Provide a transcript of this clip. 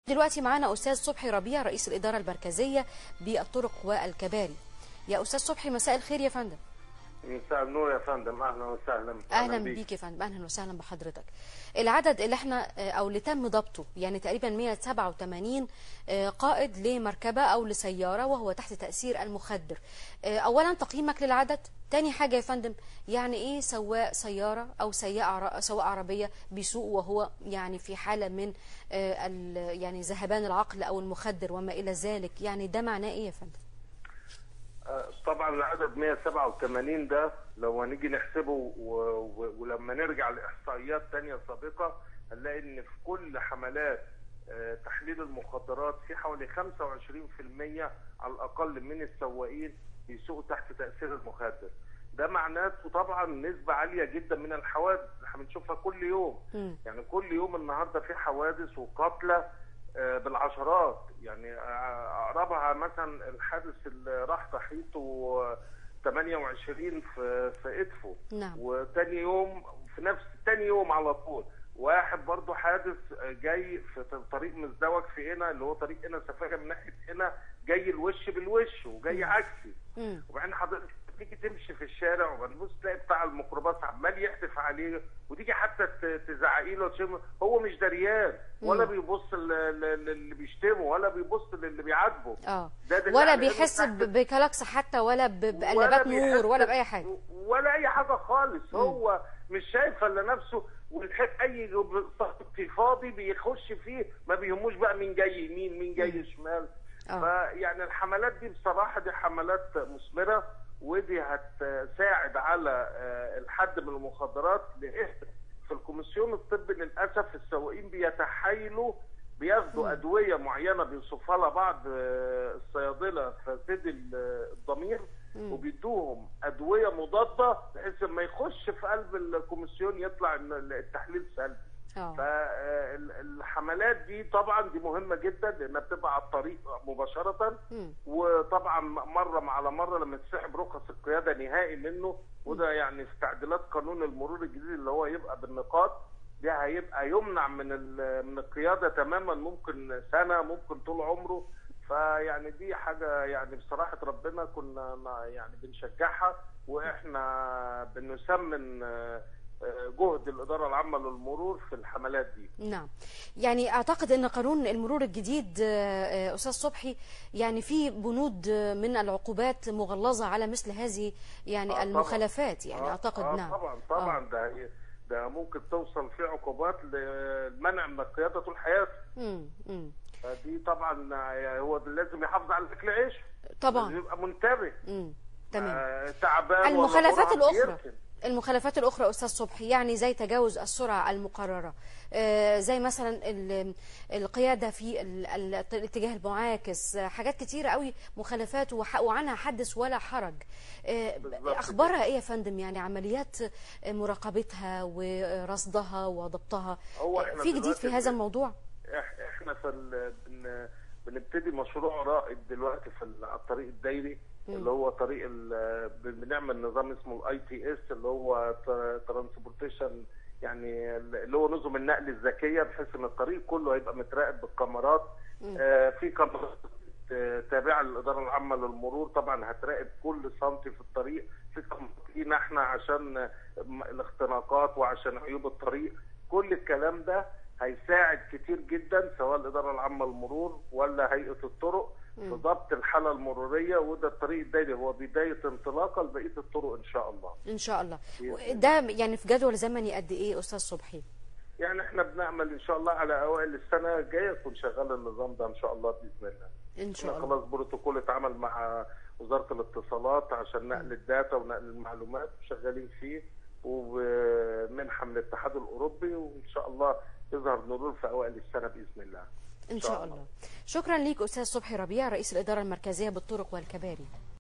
دلوقتي معانا أستاذ صبحي ربيع رئيس الإدارة المركزية بالطرق والكباري يا أستاذ صبحي مساء الخير يا فندم مساء النور يا فندم اهلا وسهلا اهلا بيك يا فندم اهلا وسهلا بحضرتك العدد اللي احنا او اللي تم ضبطه يعني تقريبا 187 قائد لمركبه او لسياره وهو تحت تاثير المخدر اولا تقييمك للعدد تاني حاجه يا فندم يعني ايه سواق سياره او سياق سواق عربيه بيسوق وهو يعني في حاله من يعني ذهبان العقل او المخدر وما الى ذلك يعني ده معناه ايه يا فندم طبعا العدد 187 ده لو هنيجي نحسبه و... و... ولما نرجع لاحصائيات تانية سابقه هنلاقي ان في كل حملات تحليل المخدرات في حوالي 25% على الاقل من السواقين بيسوقوا تحت تاثير المخدر ده معناته طبعا نسبه عاليه جدا من الحوادث احنا بنشوفها كل يوم م. يعني كل يوم النهارده في حوادث وقتلى بالعشرات يعني اقربها مثلا الحادث اللي راح ضحيته 28 في في ادفو نعم. وتاني يوم في نفس تاني يوم على طول واحد برضه حادث جاي في طريق مزدوج في هنا اللي هو طريق هنا سفاجه من ناحيه هنا جاي الوش بالوش وجاي عكسي وبعدين حضرتك تيجي تمشي في الشارع وبتبص تلاقي بتاع الميكروباص عمال يحدف عليه وتيجي حتى تزعقي له هو مش دريان ولا بيبص اللي بيشتمه ولا بيبص للي بيعاتبه اه ولا بيحس بكلاكس حتى ولا بقلبات نور ولا باي حاجه ولا اي حاجه خالص مم. هو مش شايف الا نفسه والحق اي فاضي بيخش فيه ما بيهموش بقى مين جاي يمين مين جاي شمال فيعني الحملات دي بصراحه دي حملات مثمره ودي هتساعد على الحد من المخدرات لان في الكوميسيون الطبي للاسف السواقين بيتحايلوا بياخدوا ادويه معينه بيوصفها لها بعض الصيادله فساد الضمير وبيدوهم ادويه مضاده بحيث لما يخش في قلب الكوميسيون يطلع ان التحليل سلبي فالحملات دي طبعا دي مهمه جدا لانها بتبقى على الطريق مباشره م. وطبعا مره على مره لما تسحب رخص القياده نهائي منه وده يعني في تعديلات قانون المرور الجديد اللي هو يبقى بالنقاط ده هيبقى يمنع من من القياده تماما ممكن سنه ممكن طول عمره فيعني دي حاجه يعني بصراحه ربنا كنا يعني بنشجعها واحنا بنسمن جهد الإدارة العامة للمرور في الحملات دي نعم يعني أعتقد أن قانون المرور الجديد أستاذ صبحي يعني في بنود من العقوبات مغلظة على مثل هذه يعني آه المخالفات يعني آه أعتقد آه نعم طبعا طبعا آه. ده ده ممكن توصل فيه عقوبات للمنع من القيادة طول حياته امم فدي طبعا هو لازم يحافظ على اكل عيشه طبعا يبقى منتبه امم تمام آه تعبان المخالفات الأخرى يركن. المخالفات الأخرى أستاذ صبحي يعني زي تجاوز السرعة المقررة آه زي مثلا القيادة في الاتجاه المعاكس حاجات كتيرة قوي مخالفات وعنها حدث ولا حرج آه أخبارها إيه يا فندم يعني عمليات مراقبتها ورصدها وضبطها في جديد في هذا الموضوع احنا في بن بنبتدي مشروع رائد دلوقتي في الطريق الدايري اللي هو طريق بنعمل نظام اسمه الاي تي اس اللي هو ترانسبورتيشن يعني اللي هو نظم النقل الذكيه بحيث ان الطريق كله هيبقى متراقب بالكاميرات آه في كاميرات تابعه للاداره العامه للمرور طبعا هتراقب كل سنتي في الطريق في كاميرات احنا عشان الاختناقات وعشان عيوب الطريق كل الكلام ده هيساعد كتير جدا سواء الاداره العامه للمرور ولا هيئه الطرق في ضبط الحاله المروريه وده الطريق الدايري هو بدايه انطلاقه لبقيه الطرق ان شاء الله. ان شاء الله. ده يعني في جدول زمني قد ايه استاذ صبحي؟ يعني احنا بنامل ان شاء الله على اوائل السنه الجايه يكون شغال النظام ده ان شاء الله باذن الله. ان شاء الله. خلاص بروتوكول اتعمل مع وزاره الاتصالات عشان نقل الداتا ونقل المعلومات وشغالين فيه ومنحه من الاتحاد الاوروبي وان شاء الله يظهر نور في اوائل السنه باذن الله. ان شاء الله. شكرا ليك استاذ صبحي ربيع رئيس الاداره المركزيه بالطرق والكباري.